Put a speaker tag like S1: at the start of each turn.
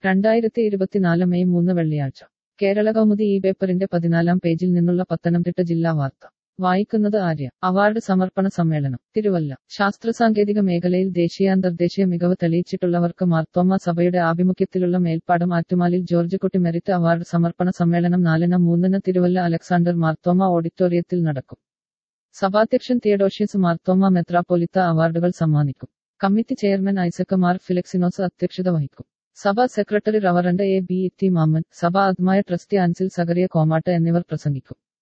S1: രണ്ടായിരത്തി ഇരുപത്തിനാല് മെയ് മൂന്ന് വെള്ളിയാഴ്ച കേരള കൗമുദി ഈ പേപ്പറിന്റെ പതിനാലാം പേജിൽ നിന്നുള്ള പത്തനംതിട്ട ജില്ലാ വാർത്ത വായിക്കുന്നത് ആര്യ അവാർഡ് സമർപ്പണ സമ്മേളനം തിരുവല്ല ശാസ്ത്ര സാങ്കേതിക മേഖലയിൽ ദേശീയ അന്തർദേശീയ മികവ് തെളിയിച്ചിട്ടുള്ളവർക്ക് മാർത്തോമ സഭയുടെ ആഭിമുഖ്യത്തിലുള്ള മേൽപ്പാടം ആറ്റുമാലിൽ ജോർജ് കുട്ടി മെറിറ്റ് അവാർഡ് സമർപ്പണ സമ്മേളനം നാലിന് മൂന്നിന് തിരുവല്ല അലക്സാണ്ടർ മാർത്തോമ ഓഡിറ്റോറിയത്തിൽ നടക്കും സഭാധ്യക്ഷൻ തിയഡോഷ്യസ് മാർത്തോമ മെത്രാപ്പൊലിത്ത അവാർഡുകൾ സമ്മാനിക്കും committee chairman Isaac Mar Philoxenos അധ്യക്ഷത വഹിക്കും സഭാ secretary reverend A B T Mammen സഭാ ആത്മായ ട്രസ്റ്റി അൻസിൽ സഗറിയ കോമാട്ട് എന്നിവർ പ്രസംഗിക്കും